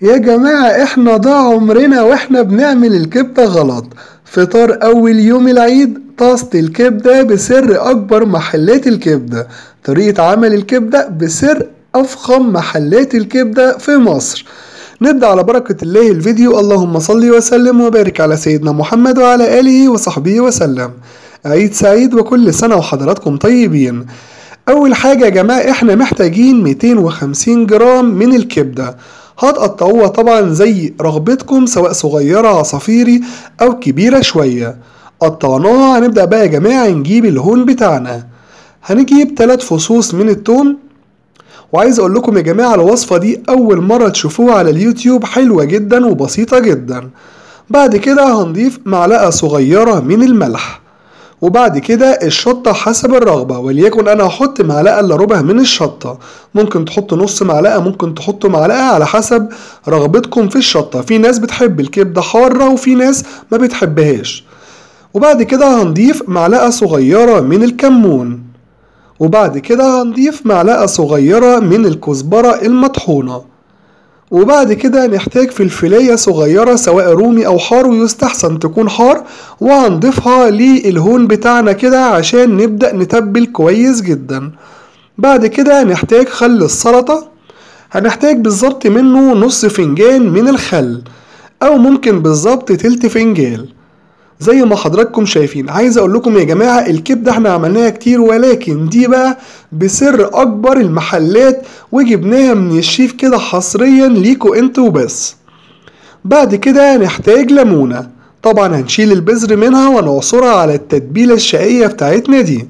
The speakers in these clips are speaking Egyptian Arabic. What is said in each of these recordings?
يا جماعة احنا ضاع عمرنا واحنا بنعمل الكبدة غلط فطار أول يوم العيد طاسة الكبدة بسر أكبر محلات الكبدة طريقة عمل الكبدة بسر أفخم محلات الكبدة في مصر نبدأ على بركة الله الفيديو اللهم صل وسلم وبارك على سيدنا محمد وعلى آله وصحبه وسلم عيد سعيد وكل سنة وحضراتكم طيبين أول حاجة يا جماعة احنا محتاجين 250 جرام من الكبدة هتقطعوها طبعا زي رغبتكم سواء صغيرة عصافيري أو كبيرة شوية قطعناها هنبدأ بقى يا جماعة نجيب الهون بتاعنا هنجيب تلات فصوص من التوم وعايز اقول لكم يا جماعة الوصفة دي اول مرة تشوفوها على اليوتيوب حلوة جدا وبسيطة جدا بعد كده هنضيف معلقة صغيرة من الملح وبعد كده الشطة حسب الرغبة وليكن أنا هحط معلقة إلا ربع من الشطة ممكن تحطوا نص معلقة ممكن تحطوا معلقة على حسب رغبتكم في الشطة في ناس بتحب الكبدة حارة وفي ناس ما بتحبهاش وبعد كده هنضيف معلقة صغيرة من الكمون وبعد كده هنضيف معلقة صغيرة من الكزبرة المطحونة وبعد كده نحتاج فلفلاية صغيرة سواء رومي أو حار ويستحسن تكون حار وهنضيفها للهون بتاعنا كده عشان نبدأ نتبل كويس جدا بعد كده نحتاج خل السلطة هنحتاج بالظبط منه نص فنجان من الخل أو ممكن بالظبط تلت فنجان زي ما حضراتكم شايفين عايز اقول لكم يا جماعة الكبدة احنا عملناها كتير ولكن دي بقى بسر اكبر المحلات وجبناها من الشيف كده حصريا ليكوا انتوا بس بعد كده نحتاج ليمونة طبعا هنشيل البذر منها ونعصرها على التتبيلة الشقية بتاعتنا دي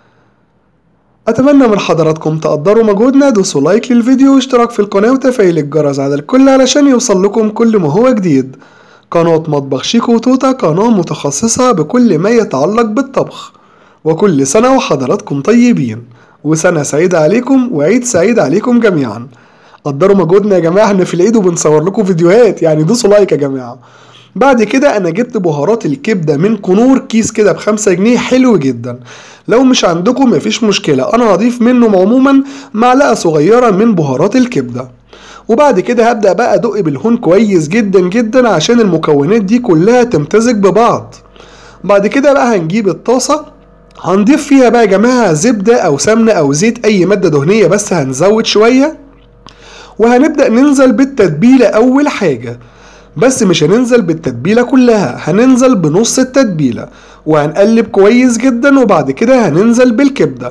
اتمنى من حضراتكم تقدروا مجهودنا دوسوا لايك للفيديو واشتراك في القناة وتفعيل الجرس على الكل علشان يوصل لكم كل ما هو جديد قناة مطبخ شيكو وتوتا قناة متخصصة بكل ما يتعلق بالطبخ وكل سنة وحضراتكم طيبين وسنة سعيدة عليكم وعيد سعيد عليكم جميعا قدروا مجهودنا يا جماعة احنا في العيد وبنصور لكم فيديوهات يعني دوسوا لايك يا جماعة بعد كده انا جبت بهارات الكبدة من كنور كيس كده بخمسة جنيه حلو جدا لو مش عندكم مفيش مشكلة انا هضيف منهم عموما معلقة صغيرة من بهارات الكبدة وبعد كده هبدأ بقى أدق بالهون كويس جدا جدا عشان المكونات دي كلها تمتزج ببعض بعد كده بقى هنجيب الطاسة هنضيف فيها بقى يا جماعة زبدة أو سمنة أو زيت أي مادة دهنية بس هنزود شوية وهنبدأ ننزل بالتتبيلة أول حاجة بس مش هننزل بالتتبيلة كلها هننزل بنص التتبيلة وهنقلب كويس جدا وبعد كده هننزل بالكبدة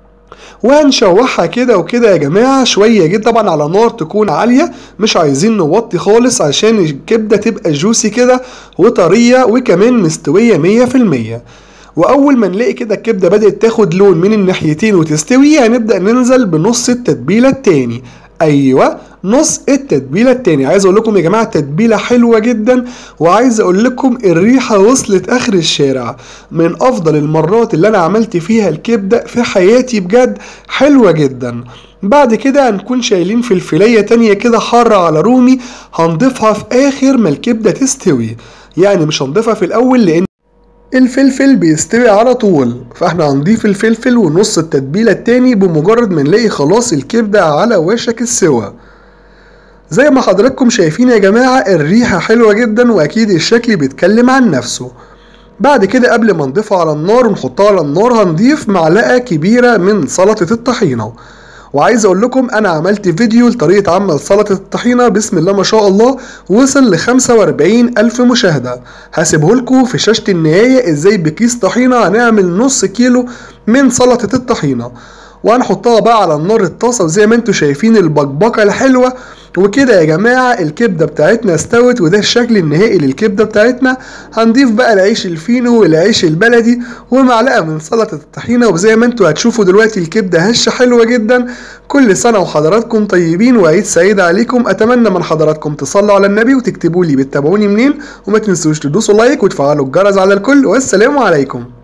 وهنشوحها كده وكده يا جماعة شوية جدا طبعا على نار تكون عالية مش عايزين نوطي خالص عشان الكبدة تبقى جوسي كده وطرية وكمان مستوية مية في المية وأول ما نلاقي كده الكبدة بدأت تاخد لون من الناحيتين وتستوي هنبدأ ننزل بنص التتبيلة التاني أيوة نص التتبيله التاني عايز اقول لكم يا جماعه التتبيله حلوه جدا وعايز اقول لكم الريحه وصلت اخر الشارع من افضل المرات اللي انا عملت فيها الكبده في حياتي بجد حلوه جدا بعد كده هنكون شايلين فلفلايه تانية كده حاره على رومي هنضيفها في اخر ما الكبده تستوي يعني مش هنضيفها في الاول لان الفلفل بيستوي على طول فاحنا هنضيف الفلفل ونص التتبيله التاني بمجرد ما نلاقي خلاص الكبده على وشك السوا زي ما حضراتكم شايفين يا جماعة الريحة حلوة جدا وأكيد الشكل بيتكلم عن نفسه بعد كده قبل ما نضيفها على النار ونحطها على النار هنضيف معلقة كبيرة من سلطة الطحينة وعايز اقول لكم انا عملت فيديو لطريقة عمل سلطة الطحينة بسم الله ما شاء الله وصل ل 45 الف مشاهدة هسيبه لكم في شاشة النهاية ازاي بكيس طحينة هنعمل نص كيلو من سلطة الطحينة وهنحطها بقى على النار الطاسة وزي ما انتم شايفين البكبكة الحلوة وكده يا جماعة الكبدة بتاعتنا استوت وده الشكل النهائي للكبدة بتاعتنا هنضيف بقى العيش الفينو والعيش البلدي ومعلقة من سلطة الطحينة وزي ما انتوا هتشوفوا دلوقتي الكبدة هشة حلوة جدا كل سنة وحضراتكم طيبين وعيد سعيد عليكم اتمنى من حضراتكم تصلوا على النبي وتكتبوا لي بتتابعوني منين وما تنسوش تدوسوا لايك وتفعلوا الجرس على الكل والسلام عليكم